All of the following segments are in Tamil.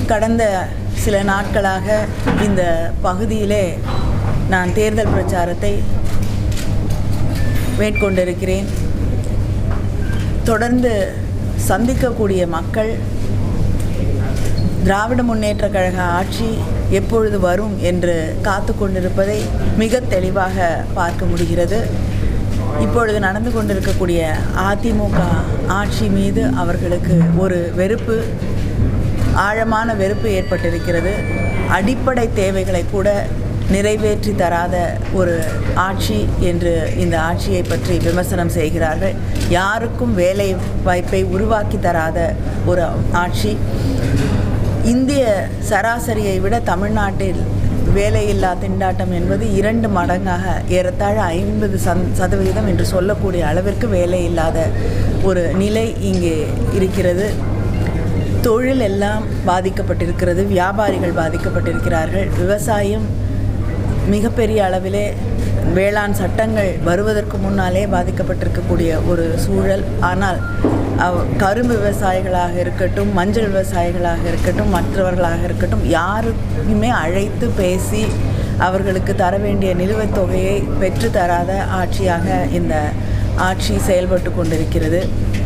கடந்த சில நாட்களாக இந்த பகுதியிலே நான் தேர்தல் பிரச்சாரத்தை மேற்கொண்டிருக்கிறேன் தொடர்ந்து சந்திக்கக்கூடிய மக்கள் திராவிட முன்னேற்றக் கழக ஆட்சி எப்பொழுது வரும் என்று காத்து கொண்டிருப்பதை மிக தெளிவாக பார்க்க முடிகிறது இப்பொழுது நடந்து கொண்டிருக்கக்கூடிய அதிமுக ஆட்சி மீது அவர்களுக்கு ஒரு வெறுப்பு ஆழமான வெறுப்பு ஏற்பட்டிருக்கிறது அடிப்படை தேவைகளை கூட நிறைவேற்றி தராத ஒரு ஆட்சி என்று இந்த ஆட்சியை பற்றி விமர்சனம் செய்கிறார்கள் யாருக்கும் வேலை வாய்ப்பை உருவாக்கி தராத ஒரு ஆட்சி இந்திய சராசரியை விட தமிழ்நாட்டில் வேலையில்லா திண்டாட்டம் என்பது இரண்டு மடங்காக ஏறத்தாழ ஐம்பது சந் சதவிகிதம் என்று சொல்லக்கூடிய அளவிற்கு வேலை இல்லாத ஒரு நிலை இங்கே இருக்கிறது தொழில் எல்லாம் பாதிக்கப்பட்டிருக்கிறது வியாபாரிகள் பாதிக்கப்பட்டிருக்கிறார்கள் விவசாயம் மிகப்பெரிய அளவிலே வேளாண் சட்டங்கள் வருவதற்கு முன்னாலே பாதிக்கப்பட்டிருக்கக்கூடிய ஒரு சூழல் ஆனால் அவ் கரும்பு விவசாயிகளாக இருக்கட்டும் மஞ்சள் விவசாயிகளாக இருக்கட்டும் மற்றவர்களாக இருக்கட்டும் யாருக்குமே அழைத்து பேசி அவர்களுக்கு தர வேண்டிய நிலுவைத் தொகையை பெற்று தராத ஆட்சியாக இந்த ஆட்சி செயல்பட்டு கொண்டிருக்கிறது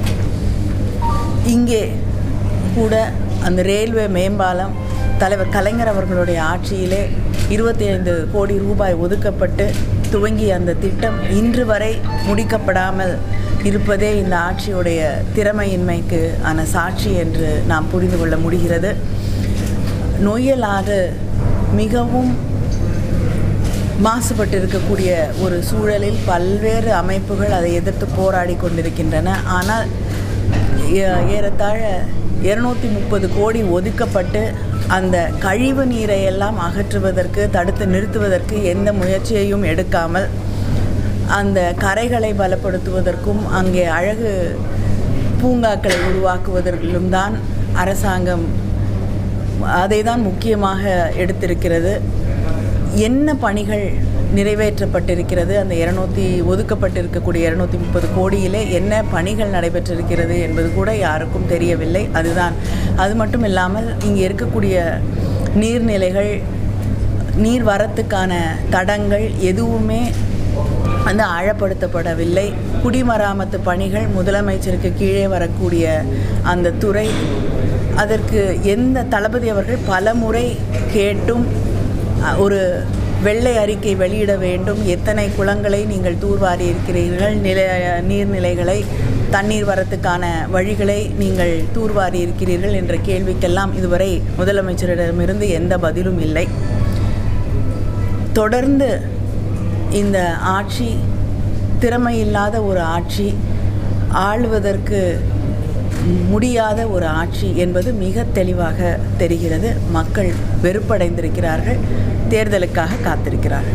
இங்கே கூட அந்த ரயில்வே மேம்பாலம் தலைவர் கலைஞர் அவர்களுடைய ஆட்சியிலே இருபத்தி ஐந்து கோடி ரூபாய் ஒதுக்கப்பட்டு துவங்கிய அந்த திட்டம் இன்று வரை முடிக்கப்படாமல் இருப்பதே இந்த ஆட்சியுடைய திறமையின்மைக்கு ஆன சாட்சி என்று நாம் புரிந்து கொள்ள முடிகிறது நொய்யல் ஆறு மிகவும் மாசுபட்டு இருக்கக்கூடிய ஒரு சூழலில் பல்வேறு அமைப்புகள் அதை எதிர்த்து போராடி கொண்டிருக்கின்றன ஆனால் ஏ- ஏறத்தாழ இருநூத்தி முப்பது கோடி ஒதுக்கப்பட்டு அந்த கழிவு நீரை எல்லாம் அகற்றுவதற்கு தடுத்து நிறுத்துவதற்கு எந்த முயற்சியையும் எடுக்காமல் அந்த கரைகளை பலப்படுத்துவதற்கும் அங்கே அழகு பூங்காக்களை உருவாக்குவதற்கும் தான் அரசாங்கம் அதை தான் முக்கியமாக எடுத்திருக்கிறது என்ன பணிகள் நிறைவேற்றப்பட்டிருக்கிறது அந்த இருநூத்தி ஒதுக்கப்பட்டிருக்கக்கூடிய இருநூத்தி முப்பது கோடியிலே என்ன பணிகள் நடைபெற்றிருக்கிறது என்பது கூட யாருக்கும் தெரியவில்லை அதுதான் அது மட்டும் இல்லாமல் இங்கே இருக்கக்கூடிய நீர்நிலைகள் நீர் வரத்துக்கான தடங்கள் எதுவுமே வந்து ஆழப்படுத்தப்படவில்லை குடிமராமத்து பணிகள் முதலமைச்சருக்கு கீழே வரக்கூடிய அந்த துறை அதற்கு எந்த தளபதி அவர்கள் பல முறை கேட்டும் அ, ஒரு வெள்ளை அறிக்கை வெளியிட வேண்டும் எத்தனை குளங்களை நீங்கள் தூர்வாரி இருக்கிறீர்கள் நில நீர்நிலைகளை தண்ணீர் வரத்துக்கான வழிகளை நீங்கள் தூர்வாரி இருக்கிறீர்கள் என்ற கேள்விக்கெல்லாம் இதுவரை முதலமைச்சரிடமிருந்து எந்த பதிலும் இல்லை தொடர்ந்து இந்த ஆட்சி திறமையில்லாத ஒரு ஆட்சி ஆளுவதற்கு முடியாத ஒரு ஆட்சி என்பது மிக தெளிவாக தெரிகிறது மக்கள் வெறுப்படைந்திருக்கிறார்கள் தேர்தலுக்காக காத்திருக்கிறார்கள்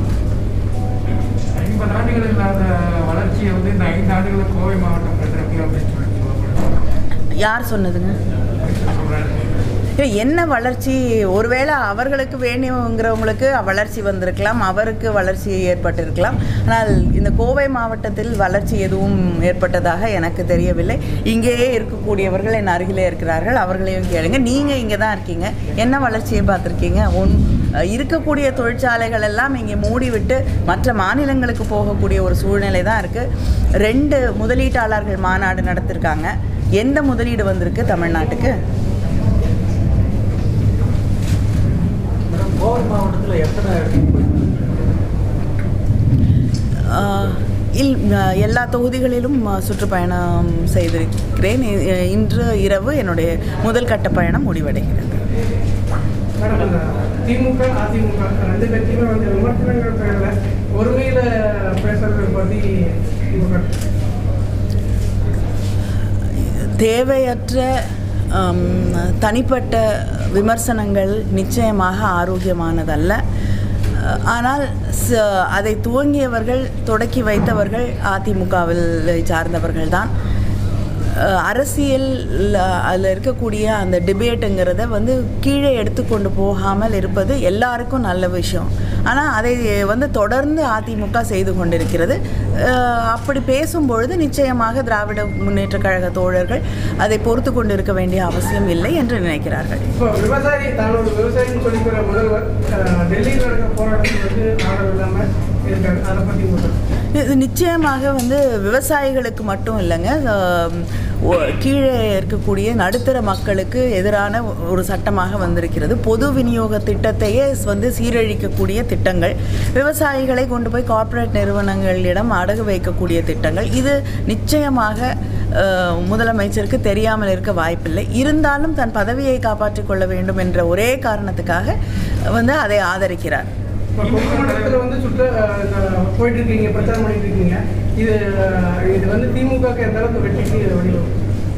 ஐம்பது ஆண்டுகள் இல்லாத வளர்ச்சியை வந்து இந்த ஐந்து ஆண்டுகளில் கோவை மாவட்டம் பெற்றிருக்கு அப்படின்னு சொல்லிட்டு சொல்லப்படுது யார் சொன்னதுங்க சொல்றாரு இல்லை, என்ன வளர்ச்சி ஒருவேளை அவர்களுக்கு வேணுங்கிறவங்களுக்கு வளர்ச்சி வந்திருக்கலாம் அவருக்கு வளர்ச்சி ஏற்பட்டிருக்கலாம் ஆனால் இந்த கோவை மாவட்டத்தில் வளர்ச்சி எதுவும் ஏற்பட்டதாக எனக்கு தெரியவில்லை இங்கேயே இருக்கக்கூடியவர்கள் என் அருகிலே இருக்கிறார்கள் அவர்களையும் கேளுங்க நீங்கள் இங்கே தான் இருக்கீங்க என்ன வளர்ச்சியை பார்த்துருக்கீங்க ஒன் இருக்கக்கூடிய தொழிற்சாலைகள் எல்லாம் இங்கே மூடிவிட்டு மற்ற மாநிலங்களுக்கு போகக்கூடிய ஒரு சூழ்நிலை தான் இருக்குது ரெண்டு முதலீட்டாளர்கள் மாநாடு நடத்திருக்காங்க எந்த முதலீடு வந்திருக்கு தமிழ்நாட்டுக்கு மேடம் கோவை மாவட்டத்தில் எத்தனை இடத்துக்கு போயிருக்கீங்க ஆஹ் இல் ஆஹ் எல்லா தொகுதிகளிலும் ஆஹ் சுற்றுப்பயணம் செய்திருக்கிறேன் இ- இன்று இரவு என்னுடைய முதல் கட்ட பயணம் முடிவடைகிறது மேடம் அந்த திமுக அதிமுக ரெண்டு கட்சியுமே வந்து விமர்சனங்கள் பேர்ல ஒருமையில பேசுறதை பத்தி திமுக தேவையற்ற ஆம், தனிப்பட்ட விமர்சனங்கள் நிச்சயமாக ஆரோக்கியமானதல்ல அஹ், ஆனால் ச- அதை துவங்கியவர்கள் தொடக்கி வைத்தவர்கள் அதிமுகவில் சார்ந்தவர்கள்தான் அஹ், அரசியல் அதில் இருக்கக்கூடிய அந்த டிபேட்டுங்கிறத வந்து கீழே எடுத்துக்கொண்டு போகாமல் இருப்பது எல்லாருக்கும் நல்ல விஷயம் ஆனால் அதை வந்து தொடர்ந்து அதிமுக செய்து கொண்டிருக்கிறது அஹ், அப்படி பேசும்பொழுது நிச்சயமாக திராவிட முன்னேற்ற கழக தோழர்கள் அதை பொறுத்து கொண்டு இருக்க வேண்டிய அவசியம் இல்லை என்று நினைக்கிறார்கள் இப்போ விவசாயி தான் ஒரு விவசாயின்னு சொல்லிக்கிற முதல்வர் அஹ், டெல்லியில் நடக்கிற போராட்டத்தில் வந்து ஆதரவு இல்லாமல் இருக்காரு அதை பற்றி உங்களுக்கு இது நிச்சயமாக வந்து விவசாயிகளுக்கு மட்டும் இல்லைங்க ஆம், ஒ- கீழே இருக்கக்கூடிய நடுத்தர மக்களுக்கு எதிரான ஒரு சட்டமாக வந்திருக்கிறது பொது விநியோக திட்டத்தையே வந்து சீரழிக்கக்கூடிய திட்டங்கள் விவசாயிகளை கொண்டு போய் கார்ப்பரேட் நிறுவனங்களிடம் அடகு வைக்கக்கூடிய திட்டங்கள் இது நிச்சயமாக அஹ், முதலமைச்சருக்கு தெரியாமல் இருக்க வாய்ப்பில்லை இருந்தாலும் தன் பதவியை காப்பாற்றிக் கொள்ள வேண்டும் என்ற ஒரே காரணத்துக்காக வந்து அதை ஆதரிக்கிறார் இப்போ கொங்கு மண்டலத்தில் வந்து சுற்று அஹ், இந்த போயிட்டு இருக்கீங்க பிரச்சாரம் பண்ணிட்டு இருக்கீங்க இது அஹ், இது வந்து திமுகக்கு எந்த அளவுக்கு வெற்றிக்கு வழிவகும்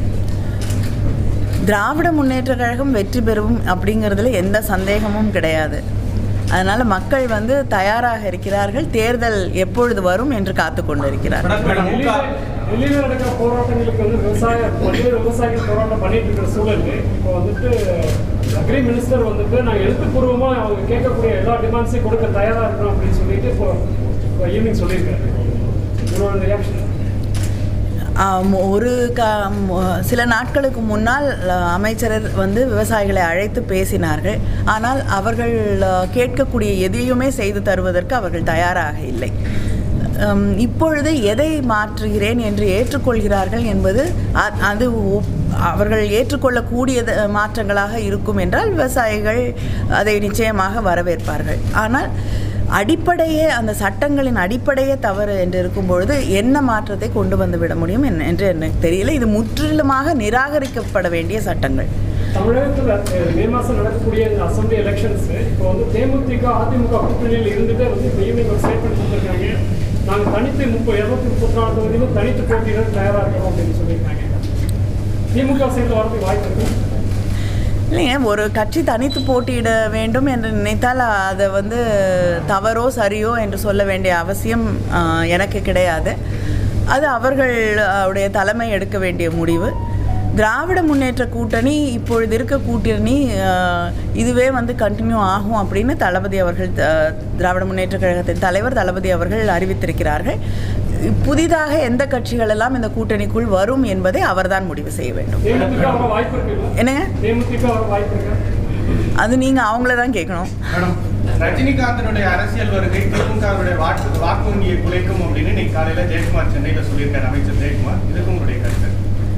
திராவிட முன்னேற்ற கழகம் வெற்றி பெறும் அப்படிங்கிறதுல எந்த சந்தேகமும் கிடையாது அதனால் மக்கள் வந்து தயாராக இருக்கிறார்கள் தேர்தல் எப்பொழுது வரும் என்று காத்து கொண்டிருக்கிறார்கள் மேடம், டெல்லியில டெல்லியில நடக்கிற போராட்டங்களுக்கு வந்து விவசாய பல்வேறு விவசாயிகள் போராட்டம் பண்ணிட்டு இருக்கிற சூழலுக்கு இப்போ வந்துட்டு அக்ரி மினிஸ்டர் வந்துட்டு நான் எழுத்துப்பூர்வமா அவங்க கேட்கக்கூடிய எல்லா டிமாண்ட்ஸையும் கொடுக்க தயாரா இருக்கணும் அப்படின்னு சொல்லிட்டு இப்போ ஈவினிங் சொல்லியிருக்காரு உங்களோட ரியாக்ஷன் ஆம், ஒரு க ம- சில நாட்களுக்கு முன்னால் அ, அமைச்சர் வந்து விவசாயிகளை அழைத்து பேசினார்கள் ஆனால் அவர்கள் அ, கேட்கக்கூடிய எதையுமே செய்து தருவதற்கு அவர்கள் தயாராக இல்லை அம், இப்பொழுது எதை மாற்றுகிறேன் என்று ஏற்றுக்கொள்கிறார்கள் என்பது அ- அது ஒப்- அவர்கள் ஏற்றுக்கொள்ளக்கூடிய மாற்றங்களாக இருக்கும் என்றால் விவசாயிகள் அதை நிச்சயமாக வரவேற்பார்கள் ஆனால் அடிப்படையே அந்த சட்டங்களின் அடிப்படையே தவறு என்று இருக்கும் பொழுது என்ன மாற்றத்தை கொண்டு வந்து விட முடியும் என்ன- என்று எனக்கு தெரியல இது முற்றிலுமாக நிராகரிக்கப்பட வேண்டிய சட்டங்கள் தமிழகத்தில் அஹ், மே மாதம் நடக்கக்கூடிய இந்த அசம்பிளி எலெக்ஷன்ஸ் இப்போ வந்து தேமுதிக அதிமுக கூட்டணியில் இருந்துட்டு வந்து இப்போ ஈவினிங் ஒரு ஸ்டேட்மெண்ட் கொடுத்துருக்காங்க நாங்கள் தனித்து முப்பது இரநூத்தி முப்பத்தி நாலு தொகுதியிலும் தனித்து போட்டியிட தயாராக இருக்கிறோம் அப்படின்னு சொல்லியிருக்காங்க திமுக சேர்ந்து வரதுக்கு வாய்ப்பு இருக்கு இல்லைங்க ஒரு கட்சி தனித்து போட்டியிட வேண்டும் என்று நினைத்தால் அதை வந்து தவறோ சரியோ என்று சொல்ல வேண்டிய அவசியம் ஆ, எனக்கு கிடையாது அது அவர்களுடைய தலைமை எடுக்க வேண்டிய முடிவு திராவிட முன்னேற்ற கூட்டணி இப்பொழுது இருக்க கூட்டணி ஆ, இதுவே வந்து கண்டினியூ ஆகும் அப்படின்னு தளபதி அவர்கள் த- திராவிட முன்னேற்ற கழகத்தின் தலைவர் தளபதி அவர்கள் அறிவித்திருக்கிறார்கள் புதிதாக எந்த கட்சிகள் எல்லாம் இந்த கூட்டணிக்குள் வரும் என்பதை அவர்தான் முடிவு செய்ய வேண்டும் தேமுதிக வர வாய்ப்பு இருக்குல்ல என்னங்க தேமுதிக வர வாய்ப்பு இருக்கா அது நீங்கள் அவங்கள தான் கேட்கணும் மேடம் ரஜினிகாந்தனுடைய அரசியல் வருகை திமுகவுடைய வாக்கு வாக்கு வங்கியை குலைக்கும் அப்படின்னு இன்னைக்கு காலையில ஜெயக்குமார் சென்னையில சொல்லியிருக்காரு அமைச்சர் ஜெயக்குமார் இதுக்கு உங்களுடைய கருத்து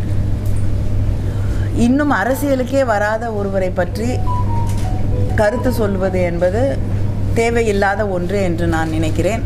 இன்னும் அரசியலுக்கே வராத ஒருவரை பற்றி கருத்து சொல்வது என்பது தேவையில்லாத ஒன்று என்று நான் நினைக்கிறேன்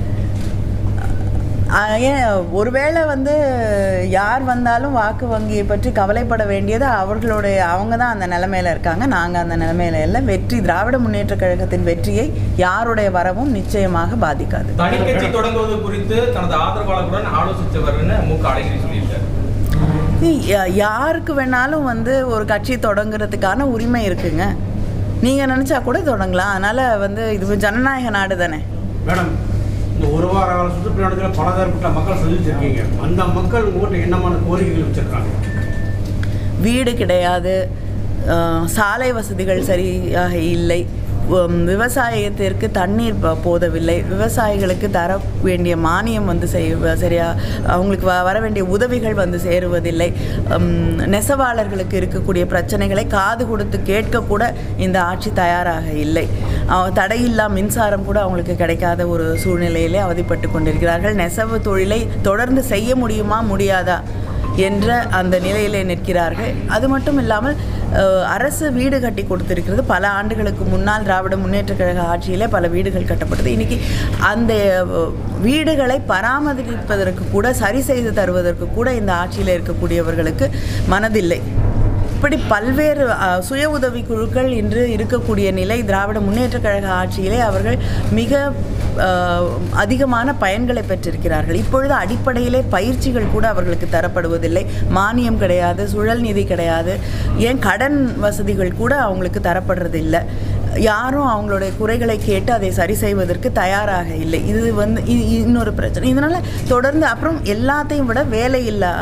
அஹ் ஏன் ஒருவேளை வந்து யார் வந்தாலும் வாக்கு வங்கியை பற்றி கவலைப்பட வேண்டியது அவர்களுடைய அவங்க தான் அந்த நிலைமையில இருக்காங்க நாங்கள் அந்த நிலைமையில இல்லை வெற்றி திராவிட முன்னேற்ற கழகத்தின் வெற்றியை யாருடைய வரவும் நிச்சயமாக பாதிக்காது தனிக்கட்சி தொடங்குவது குறித்து தனது ஆதரவாளர்களுடன் ஆலோசித்தவர்னு மு க அழகிரி சொல்லியிருக்காரு யா- யாருக்கு வேணாலும் வந்து ஒரு கட்சி தொடங்குறதுக்கான உரிமை இருக்குங்க நீங்கள் நினச்சா கூட தொடங்கலாம் அதனால் வந்து இது ஜனநாயக நாடு தானே மேடம் இந்த ஒரு வார கால சுற்றுப்பயணத்தில் பலதரப்பட்ட மக்கள் சந்திச்சிருக்கீங்க அந்த மக்கள் உங்கள்கிட்ட என்னமான கோரிக்கைகள் வச்சிருக்காங்க வீடு கிடையாது அஹ், சாலை வசதிகள் சரியாக இல்லை உம், விவசாயத்திற்கு தண்ணீர் ப- போதவில்லை விவசாயிகளுக்கு தர வேண்டிய மானியம் வந்து செய்ய சரியா அவங்களுக்கு வ- வர வேண்டிய உதவிகள் வந்து சேருவதில்லை உம், நெசவாளர்களுக்கு இருக்கக்கூடிய பிரச்சனைகளை காது கொடுத்து கேட்கக்கூட இந்த ஆட்சி தயாராக இல்லை அவ- தடையில்லா மின்சாரம் கூட அவங்களுக்கு கிடைக்காத ஒரு சூழ்நிலையிலே அவதிப்பட்டு கொண்டிருக்கிறார்கள் நெசவு தொழிலை தொடர்ந்து செய்ய முடியுமா முடியாதா என்ற அந்த நிலையிலே நிற்கிறார்கள் அது மட்டும் இல்லாமல் அஹ், அரசு வீடு கட்டி கொடுத்திருக்கிறது பல ஆண்டுகளுக்கு முன்னால் திராவிட முன்னேற்ற கழக ஆட்சியிலே பல வீடுகள் கட்டப்பட்டது இன்னைக்கு அந்த அஹ், வீடுகளை பராமரிப்பதற்கு கூட சரி செய்து தருவதற்கு கூட இந்த ஆட்சியில் இருக்கக்கூடியவர்களுக்கு மனதில்லை இப்படி பல்வேறு அஹ், சுய உதவி குழுக்கள் இன்று இருக்கக்கூடிய நிலை திராவிட முன்னேற்ற கழக ஆட்சியிலே அவர்கள் மிக அஹ், அதிகமான பயன்களை பெற்றிருக்கிறார்கள் இப்பொழுது அடிப்படையிலே பயிற்சிகள் கூட அவர்களுக்கு தரப்படுவதில்லை மானியம் கிடையாது சுழல் நிதி கிடையாது ஏன் கடன் வசதிகள் கூட அவங்களுக்கு தரப்படுறதில்லை யாரும் அவங்களுடைய குறைகளை கேட்டு அதை சரி செய்வதற்கு தயாராக இல்லை இது வந்து இ- இன்னொரு பிரச்சனை இதனால் தொடர்ந்து அப்புறம் எல்லாத்தையும் விட வேலையில்லா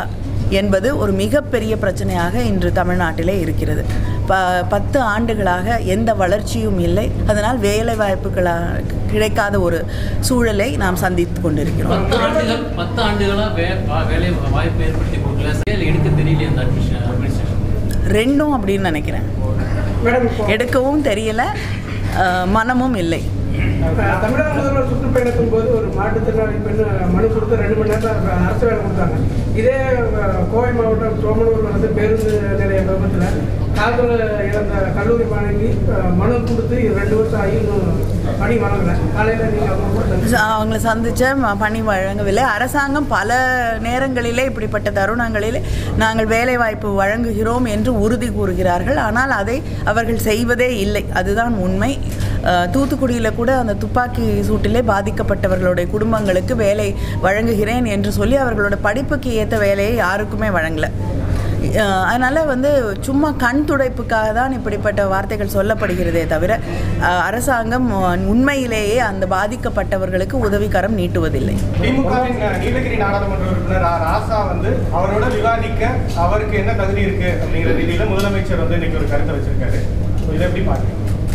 என்பது ஒரு மிகப்பெரிய பிரச்சனையாக இன்று தமிழ்நாட்டிலே இருக்கிறது ப பத்து ஆண்டுகளாக எந்த வளர்ச்சியும் இல்லை அதனால் வேலை வாய்ப்புகளாக கிடைக்காத ஒரு சூழலை நாம் சந்தித்து கொண்டிருக்கிறோம் பத்து ஆண்டுகள் பத்து ஆண்டுகளா வே வா- வேலை வாய்ப்பு ஏற்படுத்தி கொடுக்கல செயல் எடுக்க தெரியல அந்த அட்மிஷன் அட்மினிஸ்ட்ரேஷன் ரெண்டும் அப்படின்னு நினைக்கிறேன் மேடம் இப்போ எடுக்கவும் தெரியல அஹ், மனமும் இல்லை அஹ், தமிழக முதல்வர் சுற்றுப்பயணத்தின் போது ஒரு மாற்றுத்திறனாளி பெண் மனு கொடுத்து ரெண்டு மணி நேரத்தில் அரசு வேலை கொடுத்தாங்க இதே அஹ், கோவை மாவட்டம் சோமனூர் வந்து பேருந்து நிலைய விபத்தில் காதல் இழந்த கல்லூரி மாணவி அஹ், மனு கொடுத்து ரெண்டு வருஷம் ஆகி இன்னும் பணி வழங்கலை காலையில் நீங்கள் அவங்க கூட சந்திச்சு ச- அவங்களை சந்திச்ச ம- பணி வழங்கவில்லை அரசாங்கம் பல நேரங்களிலே இப்படிப்பட்ட தருணங்களிலே நாங்கள் வேலைவாய்ப்பு வழங்குகிறோம் என்று உறுதி கூறுகிறார்கள் ஆனால் அதை அவர்கள் செய்வதே இல்லை அதுதான் உண்மை அஹ், தூத்துக்குடியில் கூட அந்த துப்பாக்கி சூட்டிலே பாதிக்கப்பட்டவர்களுடைய குடும்பங்களுக்கு வேலை வழங்குகிறேன் என்று சொல்லி அவர்களோட படிப்புக்கு ஏற்ற வேலையை யாருக்குமே வழங்கலை அஹ் அதனால வந்து சும்மா கண் துடைப்புக்காக தான் இப்படிப்பட்ட வார்த்தைகள் சொல்லப்படுகிறதே தவிர அஹ் அரசாங்கம் அஹ், உண்மையிலேயே அந்த பாதிக்கப்பட்டவர்களுக்கு உதவிக்கரம் நீட்டுவதில்லை திமுகவின் நீலகிரி நாடாளுமன்ற உறுப்பினர் ஆர் ராசா வந்து அவரோட விவாதிக்க அவருக்கு என்ன தகுதி இருக்கு அப்படிங்கிற ரீதியில முதலமைச்சர் வந்து இன்னைக்கு ஒரு கருத்தை வச்சிருக்காரு So இதை எப்படி பாக்குறீங்க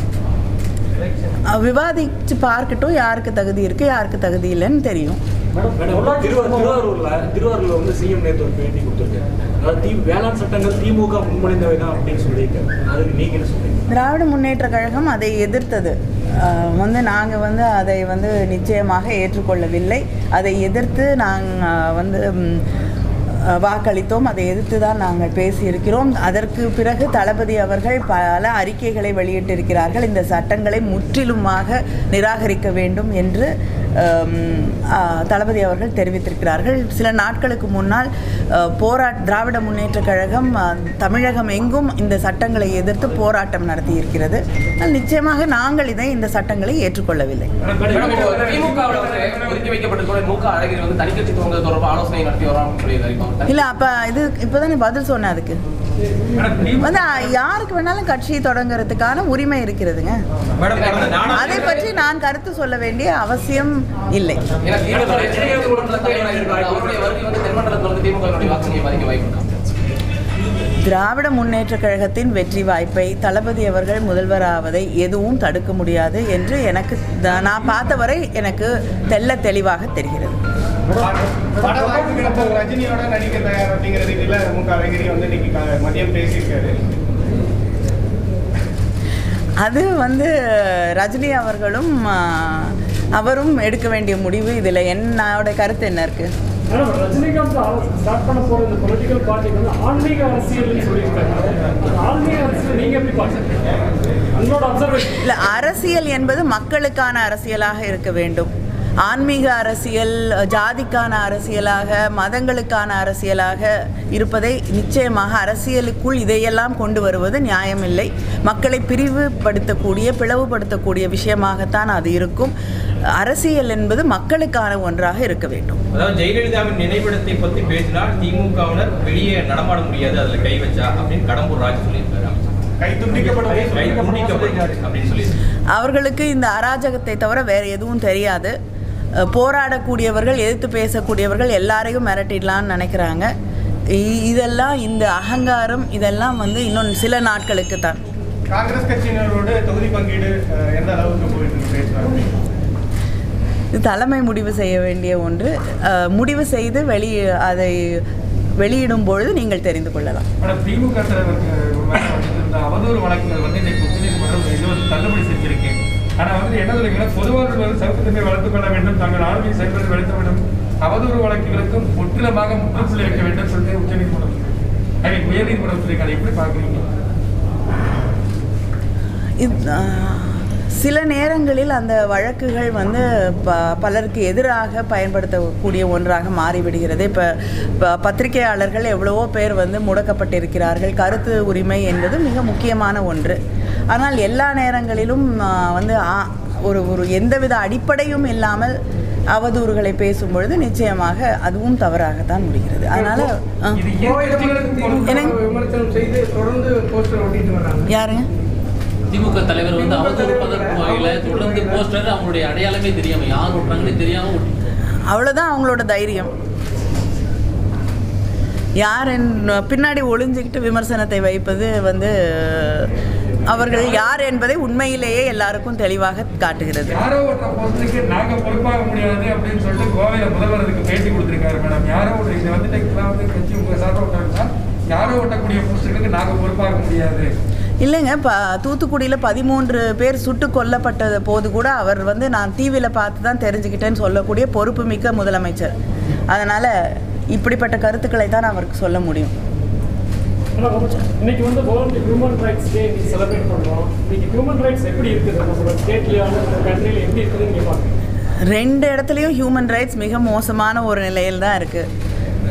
அஹ் விவாதிச்சு பார்க்கட்டும் யாருக்கு தகுதி இருக்குது யாருக்கு தகுதி இல்லைன்னு தெரியும் மேடம் மேடம் திருவா- திருவாரூர்ல திருவாரூர்ல வந்து சிஎம் நேற்று ஒரு பேட்டி கொடுத்துருக்காரு அதாவது தி வேளாண் சட்டங்கள் திமுக முன்மொழிந்தவை தான் அப்படின்னு சொல்லியிருக்காரு அதுக்கு நீங்க என்ன சொல்றீங்க திராவிட முன்னேற்ற கழகம் அதை எதிர்த்தது அஹ் வந்து நாங்கள் வந்து அதை வந்து நிச்சயமாக ஏற்றுக்கொள்ளவில்லை அதை எதிர்த்து நாங்கள் வந்து ம், அஹ் வாக்களித்தோம் அதை எதிர்த்து தான் நாங்கள் பேசியிருக்கிறோம் அதற்கு பிறகு தளபதி அவர்கள் பல அறிக்கைகளை வெளியிட்டிருக்கிறார்கள் இந்த சட்டங்களை முற்றிலுமாக நிராகரிக்க வேண்டும் என்று அம், அஹ், தளபதி அவர்கள் தெரிவித்திருக்கிறார்கள் சில நாட்களுக்கு முன்னால் அஹ், போரா திராவிட முன்னேற்ற கழகம் அஹ், தமிழகம் எங்கும் இந்த சட்டங்களை எதிர்த்து போராட்டம் நடத்தியிருக்கிறது ஆனால் நிச்சயமாக நாங்கள் இதை இந்த சட்டங்களை ஏற்றுக்கொள்ளவில்லை மேடம், இப்போ திமுகவுல வந்து ஒதுக்கி வைக்கப்பட்ட கூட மு க அழகிரி வந்து தனிக்கட்சி துவங்குவது தொடர்பாக ஆலோசனை நடத்தி வரோம்னு சொல்லியிருக்காரு இப்போ அவர் இல்லை அப்போ இது இப்போ தானே பதில் சொன்னேன் அதுக்கு வந்து அஹ், யாருக்கு வேணாலும் கட்சி தொடங்குறதுக்கான உரிமை இருக்கிறதுங்க மேடம் கடந்த நானா- அதை பற்றி நான் கருத்து சொல்ல வேண்டிய அவசியம் இல்லை ஏன்னா திமுக வுடைய தென்மண்டல தலைவராக இருக்காரு. அவருடைய வருகை வந்து தென்மண்டலத்தில் வந்து திமுகவினுடைய வாக்குகளை பாதிக்க வாய்ப்பு இருக்கா? திராவிட முன்னேற்ற கழகத்தின் வெற்றி வாய்ப்பை தளபதி அவர்கள் முதல்வராவதை எதுவும் தடுக்க முடியாது என்று எனக்கு த- நான் பார்த்தவரை எனக்கு தெள்ள தெளிவாக தெரிகிறது பட வாய்ப்புகளை இப்போ ரஜினியோட நடிக்க தயார் அப்படிங்கிற ரீதியில மு க அழகிரி வந்து இன்னைக்கு கா- மதியம் பேசியிருக்காரு அது வந்து ரஜினி அவர்களும் ஆ, அவரும் எடுக்க வேண்டிய முடிவு இதில் என்னோட கருத்து என்ன இருக்குது மேடம் ரஜினிகாந்த் ஸ்டார்ட் பண்ண போற இந்த பொலிட்டிக்கல் பார்ட்டிக்கு வந்து ஆன்மீக அரசியல்னு சொல்லியிருக்காங்க அந்த ஆன்மீக அரசியல் நீங்க எப்படி பாக்குறீங்க உங்களோட அப்சர்வேஷன் இல்லை அரசியல் என்பது மக்களுக்கான அரசியலாக இருக்க வேண்டும் ஆன்மீக அரசியல் ஜாதிக்கான அரசியலாக மதங்களுக்கான அரசியலாக இருப்பதை நிச்சயமாக அரசியலுக்குள் இதையெல்லாம் கொண்டு வருவது நியாயமில்லை மக்களை பிரிவுபடுத்தக்கூடிய பிளவுபடுத்தக்கூடிய விஷயமாகத்தான் அது இருக்கும் அரசியல் என்பது மக்களுக்கான ஒன்றாக இருக்க வேண்டும் அதாவது ஜெயலலிதாவின் நினைவிடத்தை பத்தி பேசினால் திமுகவினர் வெளியே நடமாட முடியாது அதுல கை வச்சா அப்படின்னு கடம்பூர் ராஜ் சொல்லியிருக்காரு அமைச்சர். கை துண்டிக்கப்படும் கை துண்டிக்கப்படும் அப்படின்னு சொல்லியிருக்காரு அவர்களுக்கு இந்த அராஜகத்தை தவிர வேறு எதுவும் தெரியாது அஹ் போராடக்கூடியவர்கள் எதிர்த்து பேசக்கூடியவர்கள் எல்லாரையும் மிரட்டிடலான்னு நினைக்கிறாங்க இ- இதெல்லாம் இந்த அகங்காரம் இதெல்லாம் வந்து இன்னும் சில நாட்களுக்கு தான் காங்கிரஸ் கட்சியினரோட தொகுதி பங்கீடு அஹ், எந்த அளவுக்கு போயிட்டு இருக்கு பேசுறாங்க இது தலைமை முடிவு செய்ய வேண்டிய ஒன்று அஹ் முடிவு செய்து வெளி அதை வெளியிடும் பொழுது நீங்கள் தெரிந்து கொள்ளலாம் மேடம் திமுக தலைவருக்கு மேல வந்திருந்த அவதூறு வழக்குகள் வந்து இன்னைக்கு உச்சநீதிமன்றம் இது வந்து தள்ளுபடி செஞ்சிருக்கு ஆனா வந்து என்ன சொல்றீங்கன்னா பொதுவாளர்கள் வந்து சமத்துவத்தை வளர்த்துக் கொள்ள வேண்டும் தங்கள் ஆளுமை செயல்பட வெளித்த வேண்டும் அவதூறு வழக்குகளுக்கும் முற்றிலுமாக முற்றுப்புள்ளி வைக்க வேண்டும் சொல்லிட்டு உச்சநீதிமன்றம் ஐ மீன் உயர்நீதிமன்றம் சொல்லியிருக்காங்க அதை எப்படி பாக்குறீங்க இது ஆஹ், சில நேரங்களில் அந்த வழக்குகள் வந்து ப பலருக்கு எதிராக பயன்படுத்தக்கூடிய ஒன்றாக மாறிவிடுகிறது இப்போ இப்போ பத்திரிகையாளர்கள் எவ்வளவோ பேர் வந்து முடக்கப்பட்டிருக்கிறார்கள் கருத்து உரிமை என்பது மிக முக்கியமான ஒன்று ஆனால் எல்லா நேரங்களிலும் ஆஹ், வந்து ஆ- ஒரு ஒரு எந்தவித அடிப்படையும் இல்லாமல் அவதூறுகளை பேசும் பொழுது நிச்சயமாக அதுவும் தவறாகத்தான் முடிகிறது அதனால் இது கோவையில் எதிர்க்கட்சிகளுக்கு திமுக என்னங்க? விமர்சனம் செய்து தொடர்ந்து போஸ்டர் ஒட்டிட்டு வர்றாங்க யாருங்க திமுக தலைவர் வந்து அவதூறு பதற்கு வகையில தொடர்ந்து போஸ்டர் அவங்களுடைய அடையாளமே தெரியாம யார் ஓட்டுறாங்கன்னு தெரியாம ஓட்டி அவ்வளோதான் அவங்களோட தைரியம் யார் என் பின்னாடி ஒளிஞ்சுக்கிட்டு விமர்சனத்தை வைப்பது வந்து அவர்கள் யார் என்பதை உண்மையிலேயே எல்லாருக்கும் தெளிவாக காட்டுகிறது யாரோ ஓட்டுற போஸ்ட்டுக்கு நாங்க பொறுப்பாக முடியாது அப்படின்னு சொல்லிட்டு கோவையில முதல்வர் அதுக்கு பேட்டி கொடுத்திருக்காரு மேடம் யாரோ ஓட்டுற இது வந்துட்டு இதெல்லாம் வந்து கட்சி உங்க சார்பாக ஓட்டுறாங்கன்னா யாரோ ஓட்டக்கூடிய போஸ்ட்டுக்கு நாங்க பொறுப்பாக முடியாது இல்லைங்க ப தூத்துக்குடியில் பதிமூன்று பேர் சுட்டு கொல்லப்பட்டது போது கூட அவர் வந்து நான் டிவியில் பார்த்து தான் தெரிஞ்சுக்கிட்டேன்னு சொல்லக்கூடிய பொறுப்புமிக்க முதலமைச்சர் அதனால் இப்படிப்பட்ட கருத்துக்களை தான் அவருக்கு சொல்ல முடியும் ஆனால் இன்னைக்கு வந்து world human rights day celebrate பண்ணுறோம் இன்னைக்கு ஹியூமன் ரைட்ஸ் எப்படி இருக்குது நம்மளோட ஸ்டேட்லேயே கண்ட்ரியில் எப்படி இருக்குதுன்னு நீங்கள் பார்க்குறீங்க ரெண்டு இடத்துலையும் ஹியூமன் ரைட்ஸ் மிக மோசமான ஒரு நிலையில் தான் இருக்குது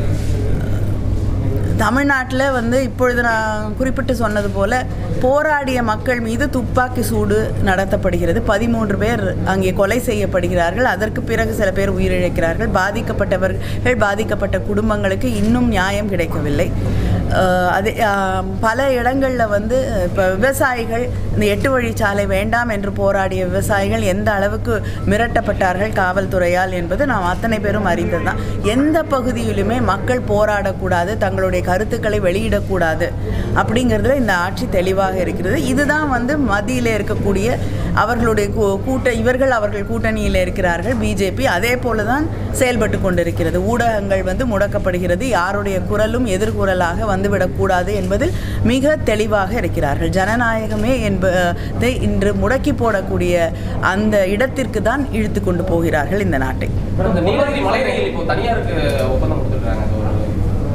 தமிழ்நாட்டில் வந்து இப்பொழுது நான் குறிப்பிட்டு சொன்னது போல போராடிய மக்கள் மீது துப்பாக்கி சூடு நடத்தப்படுகிறது பதிமூன்று பேர் அங்கே கொலை செய்யப்படுகிறார்கள் அதற்கு பிறகு சில பேர் உயிரிழக்கிறார்கள் பாதிக்கப்பட்டவர்கள் பாதிக்கப்பட்ட குடும்பங்களுக்கு இன்னும் நியாயம் கிடைக்கவில்லை அஹ் அது அஹ் பல இடங்களில் வந்து இப்போ விவசாயிகள் இந்த எட்டு வழிச்சாலை வேண்டாம் என்று போராடிய விவசாயிகள் எந்த அளவுக்கு மிரட்டப்பட்டார்கள் காவல்துறையால் என்பது நாம் அத்தனை பேரும் அறிந்தது தான் எந்த பகுதியிலுமே மக்கள் போராடக்கூடாது தங்களுடைய கருத்துக்களை வெளியிடக்கூடாது அப்படிங்கிறதுல இந்த ஆட்சி தெளிவாக இருக்கிறது இதுதான் வந்து மத்தியில் இருக்கக்கூடிய அவர்களுடைய கூ- கூட்ட இவர்கள் அவர்கள் கூட்டணியில் இருக்கிறார்கள் பிஜேபி அதே போல தான் செயல்பட்டு கொண்டிருக்கிறது ஊடகங்கள் வந்து முடக்கப்படுகிறது யாருடைய குரலும் எதிர்குரலாக வந்துவிடக்கூடாது என்பதில் மிக தெளிவாக இருக்கிறார்கள் ஜனநாயகமே என்பதை இன்று முடக்கி போடக்கூடிய அந்த இடத்திற்கு தான் இழுத்து கொண்டு போகிறார்கள் இந்த நாட்டை இந்த நீலகிரி மலை ரயில் இப்போ தனியாருக்கு ஒப்பந்தம் கொடுத்துருக்காங்க அது ஒரு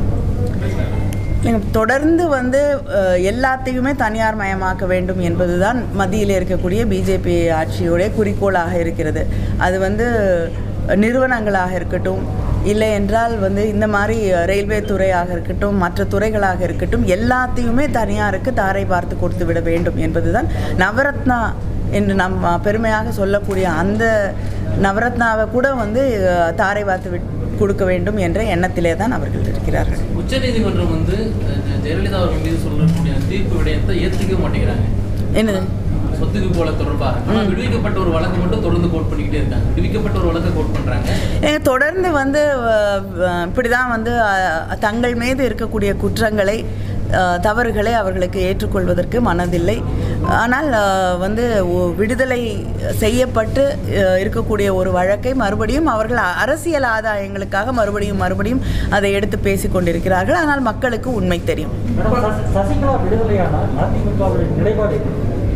இல்லைங்க, தொடர்ந்து வந்து அஹ், எல்லாத்தையுமே தனியார் மயமாக்க வேண்டும் என்பதுதான் மத்தியில் இருக்கக்கூடிய பிஜேபி ஆட்சியுடைய குறிக்கோளாக இருக்கிறது அது வந்து நிறுவனங்களாக இருக்கட்டும் இல்லை என்றால் வந்து இந்த மாதிரி ரயில்வே துறையாக இருக்கட்டும் மற்ற துறைகளாக இருக்கட்டும் எல்லாத்தையுமே தனியாருக்கு தாரை பார்த்து கொடுத்து விட வேண்டும் என்பதுதான் நவரத்னா என்று நம் பெருமையாக சொல்லக்கூடிய அந்த நவரத்னாவை கூட வந்து அஹ், தாரை பார்த்து விட் கொடுக்க வேண்டும் என்ற எண்ணத்திலே தான் அவர்கள் இருக்கிறார்கள் உச்சநீதிமன்றம் வந்து அஹ், ஜெயலலிதா அவர்கள் மீது சொல்லக்கூடிய தீர்ப்பு விடயத்தை ஏற்றுக்க மாட்டேங்கிறாங்க என்னது சொத்துக்கு போல தொடர்பாக ஆனா விடுவிக்கப்பட்ட ஒரு வழக்கு மட்டும் தொடர்ந்து கோட் பண்ணிக்கிட்டே இருக்காங்க விடுவிக்கப்பட்ட ஒரு வழக்கை கோட் பண்றாங்க ஏங்க, தொடர்ந்து வந்து இப்படி தான் வந்து அஹ், தங்கள் மீது இருக்கக்கூடிய குற்றங்களை அஹ், தவறுகளை அவர்களுக்கு ஏற்றுக்கொள்வதற்கு மனதில்லை ஆனால் அஹ், வந்து ஒ- விடுதலை செய்யப்பட்டு அஹ், இருக்கக்கூடிய ஒரு வழக்கை மறுபடியும் அவர்கள் அ- அரசியல் ஆதாயங்களுக்காக மறுபடியும் மறுபடியும் அதை எடுத்து பேசிக் கொண்டிருக்கிறார்கள் ஆனால் மக்களுக்கு உண்மை தெரியும் சசிகலா விடுதலையானால் அதிமுகவுடைய நிலைப்பாடு எப்படி?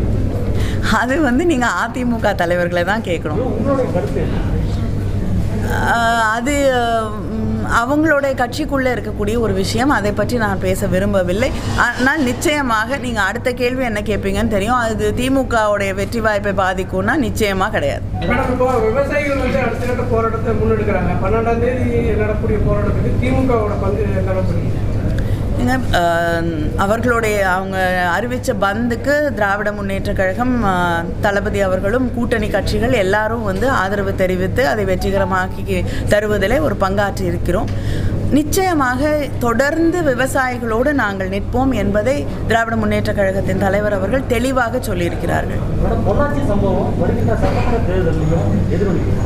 அது வந்து நீங்கள் அதிமுக தலைவர்களை தான் கேட்கணும் உங்களுடைய கருத்து என்ன? ஆஹ் அது ம், அவங்களுடைய கட்சிக்குள்ளே இருக்கக்கூடிய ஒரு விஷயம் அதை பற்றி நான் பேச விரும்பவில்லை ஆனால் நிச்சயமாக நீங்கள் அடுத்த கேள்வி என்ன கேட்பீங்கன்னு தெரியும் அது திமுகவுடைய வெற்றி வாய்ப்பை பாதிக்கும்னா நிச்சயமாக கிடையாது மேடம் இப்போ விவசாயிகள் வந்து அடுத்த கட்ட போராட்டத்தை முன்னெடுக்கிறாங்க பன்னெண்டாம் தேதி நடக்கக்கூடிய போராட்டத்துக்கு திமுகவோட பங்கு நிலவப்படுது ஏங்க, ஆஹ், அவர்களுடைய அவங்க அறிவித்த பந்துக்கு திராவிட முன்னேற்றக் கழகம் ஆஹ், தளபதி அவர்களும் கூட்டணி கட்சிகள் எல்லாரும் வந்து ஆதரவு தெரிவித்து அதை வெற்றிகரமாக்கி தருவதிலே ஒரு பங்காற்றி இருக்கிறோம் நிச்சயமாக தொடர்ந்து விவசாயிகளோடு நாங்கள் நிற்போம் என்பதை திராவிட முன்னேற்றக் கழகத்தின் தலைவர் அவர்கள் தெளிவாக சொல்லியிருக்கிறார்கள் மேடம் பொள்ளாச்சி சம்பவம் வருகின்ற சட்டமன்ற தேர்தலையும் எதிரொலிக்கும்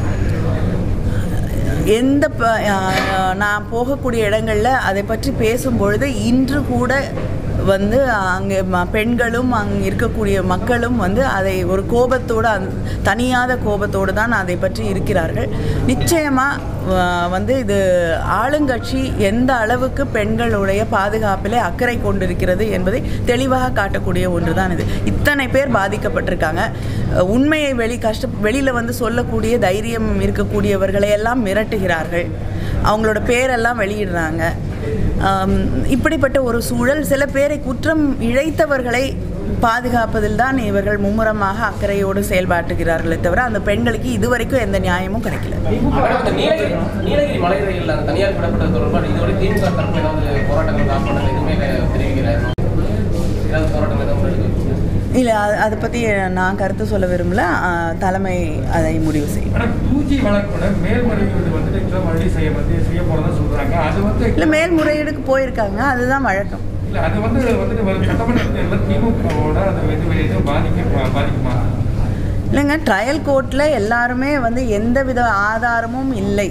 எந்த ப- ஆஹ் நான் போகக்கூடிய இடங்களில் அதை பற்றி பேசும்பொழுது இன்று கூட வந்து அங்கே ம பெண்களும் அங்கே இருக்கக்கூடிய மக்களும் வந்து அதை ஒரு கோபத்தோடு அந்த தனியாத கோபத்தோடு தான் அதை பற்றி இருக்கிறார்கள் நிச்சயமாக வந்து இது ஆளுங்கட்சி எந்த அளவுக்கு பெண்களுடைய பாதுகாப்பிலே அக்கறை கொண்டிருக்கிறது என்பதை தெளிவாக காட்டக்கூடிய ஒன்று தான் இது இத்தனை பேர் பாதிக்கப்பட்டிருக்காங்க அஹ் உண்மையை வெளி கஷ்ட வெளியில் வந்து சொல்லக்கூடிய தைரியம் இருக்கக்கூடியவர்களை எல்லாம் மிரட்டுகிறார்கள் அவங்களோட பேரெல்லாம் வெளியிடுறாங்க ஆம், இப்படிப்பட்ட ஒரு சூழல் சில பேரை குற்றம் இழைத்தவர்களை பாதுகாப்பதில் தான் இவர்கள் மும்முரமாக அக்கறையோடு செயல்பாட்டுகிறார்களே தவிர அந்த பெண்களுக்கு இதுவரைக்கும் எந்த நியாயமும் கிடைக்கல மேடம் இந்த நீலகிரி நீலகிரி மலை ரயில் அந்த தனியார் விடப்பட்டது தொடர்பாக இதுவரை திமுக தரப்பு ஏதாவது போராட்டங்கள் காப்பாற்றல் எதுவுமே தெரிவிக்கிறார் ஏதாவது போராட்டம் ஏதாவது முன்னெடுக்க இல்லை அதை பற்றி நான் கருத்து சொல்ல விரும்பல ஆ, தலைமை அதை முடிவு செய்யும் ஆனா டூ ஜி வழக்கோட மேல்முறையீடு வந்துட்டு இப்ப மறுபடியும் செய்ய வந்து செய்ய போறதா சொல்றாங்க அது வந்து இல்லை மேல்முறையீடுக்கு போயிருக்காங்க அதுதான் வழக்கம் இல்ல அது வந்து வந்துட்டு வரும் சட்டமன்ற தேர்தல் திமுகவோட அது எது எதுவும் பாதிக்க பாதிக்குமா இல்லைங்க ட்ரையல் கோர்ட்டில் எல்லாருமே வந்து எந்தவித ஆதாரமும் இல்லை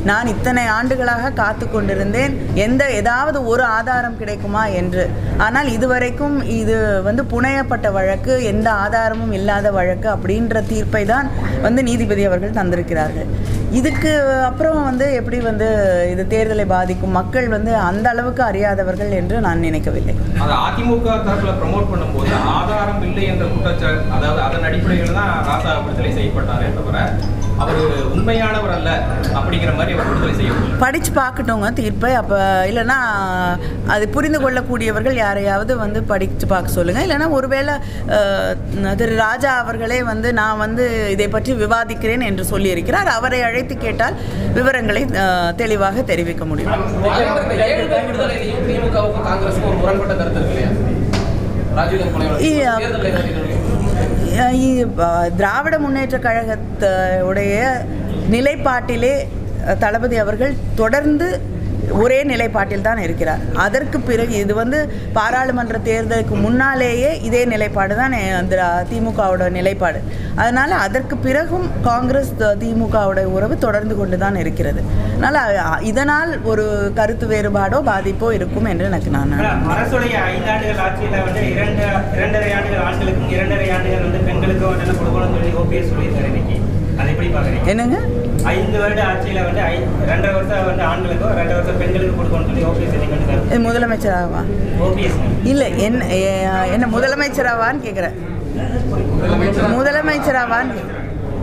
நான் இத்தனை ஆண்டுகளாக காத்து கொண்டிருந்தேன் எந்த ஏதாவது ஒரு ஆதாரம் கிடைக்குமா என்று ஆனால் இதுவரைக்கும் இது வந்து புனையப்பட்ட வழக்கு எந்த ஆதாரமும் இல்லாத வழக்கு அப்படின்ற தீர்ப்பை தான் வந்து நீதிபதி அவர்கள் தந்திருக்கிறார்கள் இதுக்கு அப்புறம் வந்து எப்படி வந்து இது தேர்தலை பாதிக்கும் மக்கள் வந்து அந்த அளவுக்கு அறியாதவர்கள் என்று நான் நினைக்கவில்லை அது அதிமுக தரப்புல ப்ரமோட் பண்ணும்போது ஆதாரம் இல்லை என்ற குற்றச்சாட்டு அதாவது அதன் அடிப்படையில் தான் ராசா விடுதலை செய்யப்பட்டாரே தவிர அவர் உண்மையானவர் அல்ல அப்படிங்கிற மாதிரி அவர் விடுதலை செய்யப்படல படித்து பார்க்கட்டோங்க தீர்ப்பை அப்போ இல்லைன்னா அது புரிந்து கொள்ளக்கூடியவர்கள் யாரையாவது வந்து படித்து பார்க்க சொல்லுங்கள் இல்லைன்னா ஒருவேளை அஹ், திரு ராஜா அவர்களே வந்து நான் வந்து இதை பற்றி விவாதிக்கிறேன் என்று சொல்லியிருக்கிறார் அவரை அழைத்து கேட்டால் விவரங்களை அஹ், தெளிவாக தெரிவிக்க முடியும் இந்த ஏழு பேர் விடுதலையிலையும் திமுகவுக்கும் காங்கிரஸுக்கும் ஒரு முரண்பட்ட கருத்து இருக்கு இல்லையா ராஜீவ்காந்தி கொலை வழக்கு. இ- தேர்தல் எதிரொலிகள். அஹ் இ- ப- திராவிட முன்னேற்ற கழகத்துடைய நிலைப்பாட்டிலே அஹ், தளபதி அவர்கள் தொடர்ந்து ஒரே நிலைப்பாட்டில் தான் இருக்கிறார் அதற்கு பிறகு இது வந்து பாராளுமன்ற தேர்தலுக்கு முன்னாலேயே இதே நிலைப்பாடு தான் அந்த திமுகவோட நிலைப்பாடு அதனால் அதற்கு பிறகும் காங்கிரஸ் த- திமுகவோட உறவு தொடர்ந்து கொண்டு தான் இருக்கிறது அதனால் அ- இதனால் ஒரு கருத்து வேறுபாடோ பாதிப்போ இருக்கும் என்று எனக்கு நான் நினைக்கிறேன். அரசுடைய ஐந்தாண்டுகள் ஆட்சியில் வந்து இரண்டு இரண்டரை ஆண்டுகள் ஆண்களுக்கும் இரண்டரை ஆண்டுகள் வந்து பெண்களுக்கும் வந்து என்ன கொடுக்கணும்னு சொல்லி ஓபிஎஸ் சொல்லியிருக்காரு இன்னைக்கு அதை எப்படி பார்க்குறீங்க என்னங்க ஐந்து வருட ஆட்சியில் வந்து ஐ ரெண்டரை வருஷம் வந்து ஆண்களுக்கும் ரெண்டரை வருஷம் பெண்களுக்கும் கொடுக்கணும்னு சொல்லி ஓபிஎஸ் இன்னைக்கு வந்து இது முதலமைச்சராகவா ஓபிஎஸ் இல்லை என்ன ஏ- என்ன முதலமைச்சராவான்னு கேட்குறேன் முதலமைச்சராவான்னு கேக்குறேன்.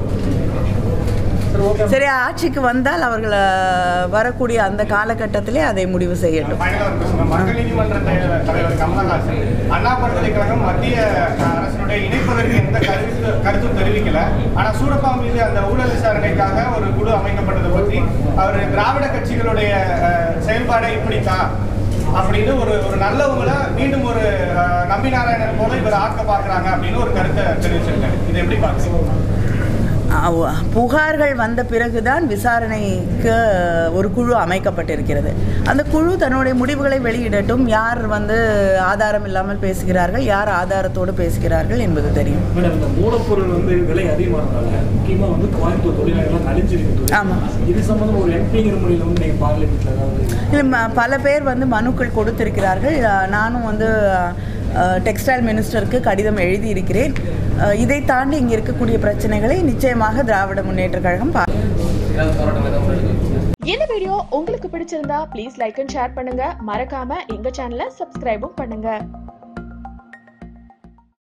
சரி ஆட்சிக்கு வந்தால் அவர்கள் அஹ், வரக்கூடிய அந்த காலகட்டத்திலே அதை முடிவு செய்யட்டும் ஃபைனலாக ஒரு question. மக்கள் நீதிமன்ற தலைவர் தலைவர் கமலஹாசன் அண்ணா பல்கலைக்கழகம் மத்திய அஹ், அரசினுடைய இணைப்பதற்கு எந்த கருத்து கருத்தும் தெரிவிக்கல ஆனா சூரப்பா மீது அந்த ஊழல் விசாரணைக்காக ஒரு குழு அமைக்கப்பட்டதை பற்றி அவர் திராவிட கட்சிகளுடைய அஹ், செயல்பாடை இப்படித்தான் அப்படின்னு ஒரு ஒரு நல்லவங்களை மீண்டும் ஒரு அஹ், நம்பி நாராயணன் போல இவர் ஆக்க பார்க்கறாங்க அப்படின்னு ஒரு கருத்தை தெரிவிச்சிருக்காரு இதை எப்படி பார்க்குறீங்க அவ- புகார்கள் வந்த பிறகுதான் விசாரணைக்கு ஒரு குழு அமைக்கப்பட்டிருக்கிறது அந்த குழு தன்னுடைய முடிவுகளை வெளியிடட்டும் யார் வந்து ஆதாரம் இல்லாமல் பேசுகிறார்கள் யார் ஆதாரத்தோடு பேசுகிறார்கள் என்பது தெரியும் மேடம் இந்த மூலப்பொருள் வந்து விலை அதிகமானதால முக்கியமா வந்து கோயம்புத்தூர் தொழிலாளர்கள் அழிஞ்சிருக்கு ஆமா. இது சம்பந்தம் ஒரு எம்பிங்கிற முறையில் வந்து நீங்க பார்லிமெண்ட்ல ஏதாவது இல்லை ம- பல பேர் வந்து மனுக்கள் கொடுத்திருக்கிறார்கள் அஹ், நானும் வந்து டெக்ஸ்டைல் மினிஸ்டருக்கு கடிதம் எழுதியிருக்கிறேன் அஹ், இதை தாண்டி இங்கே இருக்கக்கூடிய பிரச்சனைகளை நிச்சயமாக திராவிட முன்னேற்ற கழகம் பா ஏதாவது போராட்டம் எதுவும் இருக்கு இந்த வீடியோ உங்களுக்கு பிடிச்சிருந்தா ப்ளீஸ் லைக் அண்ட் ஷேர் பண்ணுங்க மறக்காம எங்க சேனலை சப்ஸ்கிரைபும் பண்ணுங்க